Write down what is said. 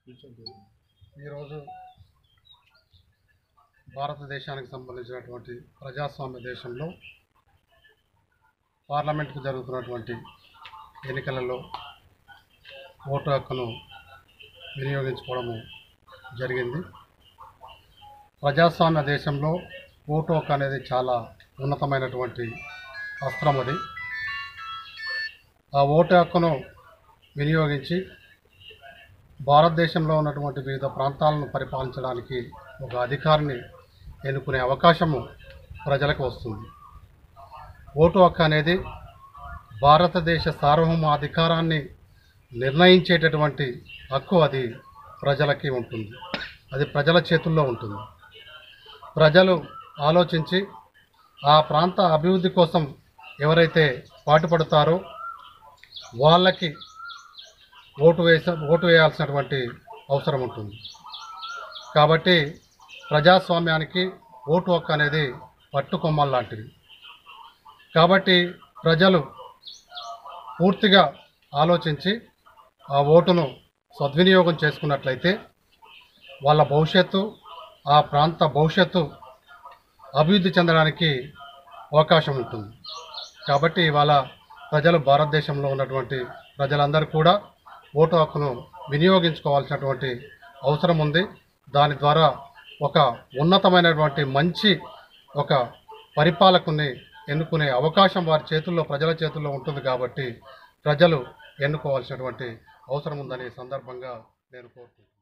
ఈరోజు భారతదేశానికి సంబంధించినటువంటి ప్రజాస్వామ్య దేశంలో పార్లమెంట్కు జరుగుతున్నటువంటి ఎన్నికలలో ఓటు హక్కును వినియోగించుకోవడము జరిగింది ప్రజాస్వామ్య దేశంలో ఓటు హక్కు అనేది చాలా ఉన్నతమైనటువంటి అస్త్రం అది ఆ ఓటు హక్కును వినియోగించి భారతదేశంలో ఉన్నటువంటి వివిధ ప్రాంతాలను పరిపాలించడానికి ఒక అధికారిని ఎన్నుకునే అవకాశము ప్రజలకు వస్తుంది ఓటు హక్కు అనేది భారతదేశ సార్వభౌమ అధికారాన్ని నిర్ణయించేటటువంటి హక్కు అది ప్రజలకి ఉంటుంది అది ప్రజల చేతుల్లో ఉంటుంది ప్రజలు ఆలోచించి ఆ ప్రాంత అభివృద్ధి కోసం ఎవరైతే పాటుపడతారో వాళ్ళకి ఓటు వేస ఓటు వేయాల్సినటువంటి అవసరం ఉంటుంది కాబట్టి ప్రజాస్వామ్యానికి ఓటు హక్కు అనేది పట్టుకొమ్మలు లాంటిది కాబట్టి ప్రజలు పూర్తిగా ఆలోచించి ఆ ఓటును సద్వినియోగం చేసుకున్నట్లయితే వాళ్ళ భవిష్యత్తు ఆ ప్రాంత భవిష్యత్తు అభివృద్ధి చెందడానికి అవకాశం ఉంటుంది కాబట్టి ఇవాళ ప్రజలు భారతదేశంలో ఉన్నటువంటి ప్రజలందరూ కూడా ఓటు హక్కును వినియోగించుకోవాల్సినటువంటి అవసరం ఉంది దాని ద్వారా ఒక ఉన్నతమైనటువంటి మంచి ఒక పరిపాలకుని ఎన్నుకునే అవకాశం వారి చేతుల్లో ప్రజల చేతుల్లో ఉంటుంది కాబట్టి ప్రజలు ఎన్నుకోవాల్సినటువంటి అవసరం ఉందని ఈ సందర్భంగా నేను కోరుకుంటున్నాను